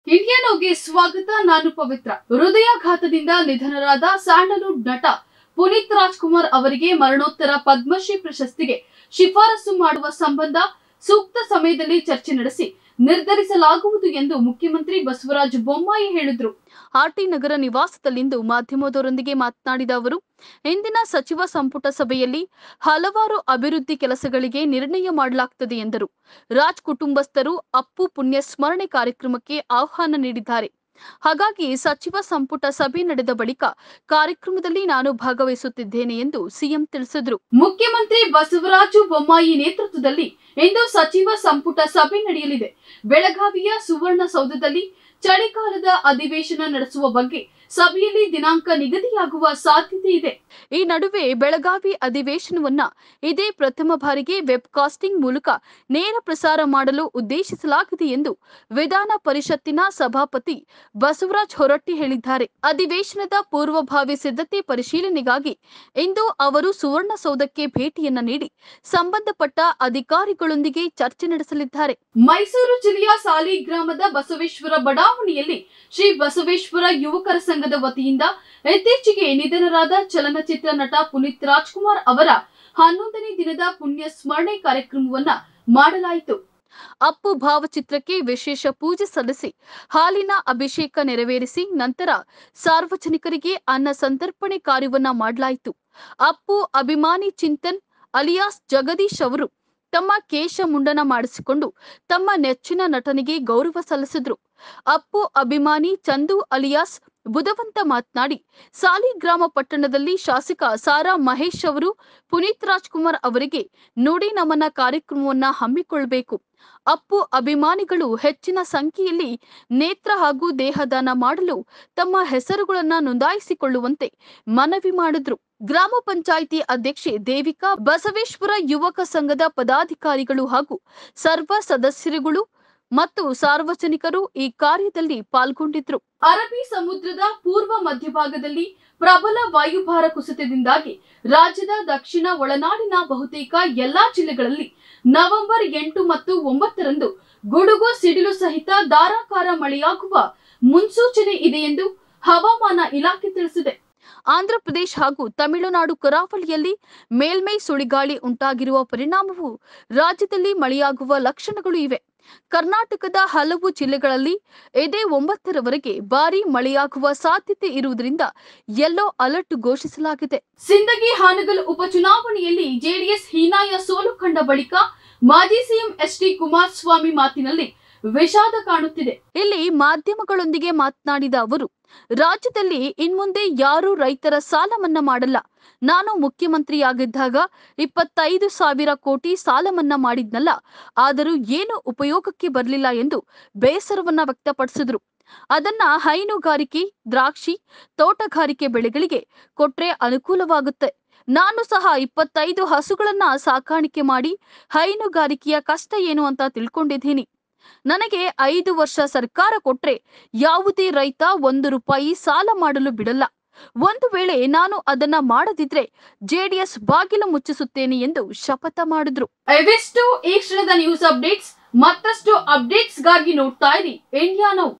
ಇಂಡಿಯಾನೋಗೆ ಸ್ವಾಗತ ನಾನು ಪವಿತ್ರ ಹೃದಯಾಘಾತದಿಂದ ನಿಧನರಾದ ಸ್ಯಾಂಡಲ್ವುಡ್ ನಟ ಪುನೀತ್ ರಾಜ್ಕುಮಾರ್ ಅವರಿಗೆ ಮರಣೋತ್ತರ ಪದ್ಮಶ್ರೀ ಪ್ರಶಸ್ತಿಗೆ ಶಿಫಾರಸು ಮಾಡುವ ಸಂಬಂಧ ಸೂಕ್ತ ಸಮಯದಲ್ಲಿ ಚರ್ಚೆ ನಡೆಸಿ ನಿರ್ಧರಿಸಲಾಗುವುದು ಎಂದು ಮುಖ್ಯಮಂತ್ರಿ ಬಸವರಾಜ ಬೊಮ್ಮಾಯಿ ಹೇಳಿದ್ರು ಆರ್ಟಿ ನಗರ ನಿವಾಸದಲ್ಲಿಂದು ಮಾಧ್ಯಮದವರೊಂದಿಗೆ ಮಾತನಾಡಿದ ಅವರು ಇಂದಿನ ಸಚಿವ ಸಂಪುಟ ಸಭೆಯಲ್ಲಿ ಹಲವಾರು ಅಭಿವೃದ್ಧಿ ಕೆಲಸಗಳಿಗೆ ನಿರ್ಣಯ ಮಾಡಲಾಗುತ್ತದೆ ಎಂದರು ರಾಜ್ ಕುಟುಂಬಸ್ಥರು ಅಪ್ಪು ಪುಣ್ಯ ಸ್ಮರಣೆ ಕಾರ್ಯಕ್ರಮಕ್ಕೆ ಆಹ್ವಾನ ನೀಡಿದ್ದಾರೆ ಹಾಗಾಗಿ ಸಚಿವ ಸಂಪುಟ ಸಭೆ ನಡೆದ ಬಳಿಕ ಕಾರ್ಯಕ್ರಮದಲ್ಲಿ ನಾನು ಭಾಗವಹಿಸುತ್ತಿದ್ದೇನೆ ಎಂದು ಸಿಎಂ ತಿಳಿಸಿದ್ರು ಮುಖ್ಯಮಂತ್ರಿ ಬಸವರಾಜು ಬೊಮ್ಮಾಯಿ ನೇತೃತ್ವದಲ್ಲಿ ಇಂದು ಸಚಿವ ಸಂಪುಟ ಸಭೆ ನಡೆಯಲಿದೆ ಬೆಳಗಾವಿಯ ಸುವರ್ಣಸೌಧದಲ್ಲಿ ಚಳಿಗಾಲದ ಅಧಿವೇಶನ ನಡೆಸುವ ಬಗ್ಗೆ ಸಭೆಯಲ್ಲಿ ದಿನಾಂಕ ನಿಗದಿಯಾಗುವ ಸಾಧ್ಯತೆ ಇದೆ ಈ ನಡುವೆ ಬೆಳಗಾವಿ ಅಧಿವೇಶನವನ್ನ ಇದೇ ಪ್ರಥಮ ಬಾರಿಗೆ ವೆಬ್ಕಾಸ್ಟಿಂಗ್ ಮೂಲಕ ನೇರ ಪ್ರಸಾರ ಮಾಡಲು ಉದ್ದೇಶಿಸಲಾಗಿದೆ ಎಂದು ವಿಧಾನ ಪರಿಷತ್ತಿನ ಸಭಾಪತಿ ಬಸವರಾಜ್ ಹೊರಟ್ಟಿ ಹೇಳಿದ್ದಾರೆ ಅಧಿವೇಶನದ ಪೂರ್ವಭಾವಿ ಸಿದ್ಧತೆ ಪರಿಶೀಲನೆಗಾಗಿ ಇಂದು ಅವರು ಸುವರ್ಣಸೌಧಕ್ಕೆ ಭೇಟಿಯನ್ನ ನೀಡಿ ಸಂಬಂಧಪಟ್ಟ ಅಧಿಕಾರಿಗಳೊಂದಿಗೆ ಚರ್ಚೆ ನಡೆಸಲಿದ್ದಾರೆ ಮೈಸೂರು ಜಿಲ್ಲೆಯ ಸಾಲಿಗ್ರಾಮದ ಬಸವೇಶ್ವರ ಬಡಾವಣೆಯಲ್ಲಿ ಶ್ರೀ ಬಸವೇಶ್ವರ ಯುವಕರ ಸಂಘದ ವತಿಯಿಂದ ಇತ್ತೀಚೆಗೆ ನಿಧನರಾದ ಚಲನಚಿತ್ರ ನಟ ಪುನೀತ್ ರಾಜ್ಕುಮಾರ್ ಅವರ ಹನ್ನೊಂದನೇ ದಿನದ ಪುಣ್ಯ ಸ್ಮರಣೆ ಕಾರ್ಯಕ್ರಮವನ್ನ ಮಾಡಲಾಯಿತು ಅಪ್ಪು ಭಾವಚಿತ್ರಕ್ಕೆ ವಿಶೇಷ ಪೂಜೆ ಸಲ್ಲಿಸಿ ಹಾಲಿನ ಅಭಿಷೇಕ ನೆರವೇರಿಸಿ ನಂತರ ಸಾರ್ವಜನಿಕರಿಗೆ ಅನ್ನ ಸಂತರ್ಪಣೆ ಕಾರ್ಯವನ್ನ ಮಾಡಲಾಯಿತು ಅಪ್ಪು ಅಭಿಮಾನಿ ಚಿಂತನ್ ಅಲಿಯಾಸ್ ಜಗದೀಶ್ ಅವರು ತಮ್ಮ ಕೇಶ ಮುಂಡನ ಮಾಡಿಸಿಕೊಂಡು ತಮ್ಮ ನೆಚ್ಚಿನ ನಟನಿಗೆ ಗೌರವ ಸಲ್ಲಿಸಿದ್ರು ಅಪ್ಪು ಅಭಿಮಾನಿ ಚಂದು ಅಲಿಯಾಸ್ ಬುಧವಂತ ಮಾತನಾಡಿ ಸಾಲಿಗ್ರಾಮ ಪಟ್ಟಣದಲ್ಲಿ ಶಾಸಕ ಸಾರಾ ಮಹೇಶ್ ಅವರು ಪುನೀತ್ ರಾಜ್ಕುಮಾರ್ ಅವರಿಗೆ ನುಡಿ ನಮನ ಕಾರ್ಯಕ್ರಮವನ್ನ ಹಮ್ಮಿಕೊಳ್ಳಬೇಕು ಅಪ್ಪು ಅಭಿಮಾನಿಗಳು ಹೆಚ್ಚಿನ ಸಂಖ್ಯೆಯಲ್ಲಿ ನೇತ್ರ ಹಾಗೂ ದೇಹದಾನ ಮಾಡಲು ತಮ್ಮ ಹೆಸರುಗಳನ್ನ ನೋಂದಾಯಿಸಿಕೊಳ್ಳುವಂತೆ ಮನವಿ ಮಾಡಿದ್ರು ಗ್ರಾಮ ಪಂಚಾಯಿತಿ ಅಧ್ಯಕ್ಷೆ ದೇವಿಕಾ ಬಸವೇಶ್ವರ ಯುವಕ ಸಂಘದ ಪದಾಧಿಕಾರಿಗಳು ಹಾಗೂ ಸರ್ವ ಸದಸ್ಯರುಗಳು ಮತ್ತು ಸಾರ್ವಜನಿಕರು ಈ ಕಾರ್ಯದಲ್ಲಿ ಪಾಲ್ಗೊಂಡಿದ್ರು ಅರಬ್ಬಿ ಸಮುದ್ರದ ಪೂರ್ವ ಮಧ್ಯಭಾಗದಲ್ಲಿ ಪ್ರಬಲ ವಾಯುಭಾರ ಕುಸಿತದಿಂದಾಗಿ ರಾಜ್ಯದ ದಕ್ಷಿಣ ಒಳನಾಡಿನ ಬಹುತೇಕ ಎಲ್ಲಾ ಜಿಲ್ಲೆಗಳಲ್ಲಿ ನವೆಂಬರ್ ಎಂಟು ಮತ್ತು ಒಂಬತ್ತರಂದು ಗುಡುಗು ಸಿಡಿಲು ಸಹಿತ ಧಾರಾಕಾರ ಮಳೆಯಾಗುವ ಮುನ್ಸೂಚನೆ ಇದೆ ಎಂದು ಹವಾಮಾನ ಇಲಾಖೆ ತಿಳಿಸಿದೆ ಆಂಧ್ರಪ್ರದೇಶ ಹಾಗೂ ತಮಿಳುನಾಡು ಕರಾವಳಿಯಲ್ಲಿ ಮೇಲ್ಮೈ ಸುಳಿಗಾಳಿ ಉಂಟಾಗಿರುವ ಪರಿಣಾಮವು ರಾಜ್ಯದಲ್ಲಿ ಮಳೆಯಾಗುವ ಲಕ್ಷಣಗಳು ಇವೆ ಕರ್ನಾಟಕದ ಹಲವು ಜಿಲ್ಲೆಗಳಲ್ಲಿ ಇದೇ ಒಂಬತ್ತರವರೆಗೆ ಭಾರಿ ಮಳೆಯಾಗುವ ಸಾಧ್ಯತೆ ಇರುವುದರಿಂದ ಯೆಲ್ಲೋ ಅಲರ್ಟ್ ಘೋಷಿಸಲಾಗಿದೆ ಸಿಂದಗಿ ಹಾನಗಲ್ ಉಪಚುನಾವಣೆಯಲ್ಲಿ ಜೆಡಿಎಸ್ ಹೀನಾಯ ಸೋಲು ಕಂಡ ಬಳಿಕ ಮಾಜಿ ಸಿಎಂ ಎಸ್ ಟಿ ಕುಮಾರಸ್ವಾಮಿ ಮಾತಿನಲ್ಲಿ ವಿಷಾದ ಕಾಣುತ್ತಿದೆ ಇಲ್ಲಿ ಮಾಧ್ಯಮಗಳೊಂದಿಗೆ ಮಾತನಾಡಿದ ಅವರು ರಾಜ್ಯದಲ್ಲಿ ಇನ್ಮುಂದೆ ಯಾರೂ ರೈತರ ಸಾಲ ಮನ್ನಾ ಮಾಡಲ್ಲ ನಾನು ಮುಖ್ಯಮಂತ್ರಿಯಾಗಿದ್ದಾಗ ಇಪ್ಪತ್ತೈದು ಸಾವಿರ ಕೋಟಿ ಸಾಲ ಮನ್ನಾ ಮಾಡಿದ್ನಲ್ಲ ಆದರೂ ಏನು ಉಪಯೋಗಕ್ಕೆ ಬರಲಿಲ್ಲ ಎಂದು ಬೇಸರವನ್ನ ವ್ಯಕ್ತಪಡಿಸಿದ್ರು ಅದನ್ನ ಹೈನುಗಾರಿಕೆ ದ್ರಾಕ್ಷಿ ತೋಟಗಾರಿಕೆ ಬೆಳೆಗಳಿಗೆ ಕೊಟ್ರೆ ಅನುಕೂಲವಾಗುತ್ತೆ ನಾನು ಸಹ ಇಪ್ಪತ್ತೈದು ಹಸುಗಳನ್ನ ಸಾಕಾಣಿಕೆ ಮಾಡಿ ಹೈನುಗಾರಿಕೆಯ ಕಷ್ಟ ಏನು ಅಂತ ತಿಳ್ಕೊಂಡಿದ್ದೀನಿ ನನಗೆ ಐದು ವರ್ಷ ಸರ್ಕಾರ ಕೊಟ್ರೆ ಯಾವುದೇ ರೈತ ಒಂದು ರೂಪಾಯಿ ಸಾಲ ಮಾಡಲು ಬಿಡಲ್ಲ ಒಂದು ವೇಳೆ ನಾನು ಅದನ್ನ ಮಾಡದಿದ್ರೆ ಜೆಡಿಎಸ್ ಬಾಗಿಲು ಮುಚ್ಚಿಸುತ್ತೇನೆ ಎಂದು ಶಪಥ ಮಾಡಿದ್ರು ಇವಿಷ್ಟು ಈ ಕ್ಷಣದ ನ್ಯೂಸ್ ಅಪ್ಡೇಟ್ಸ್ ಮತ್ತಷ್ಟು ಅಪ್ಡೇಟ್ಸ್ಗಾಗಿ ನೋಡ್ತಾ ಇರಿ ಇಂಡಿಯಾ ನೌ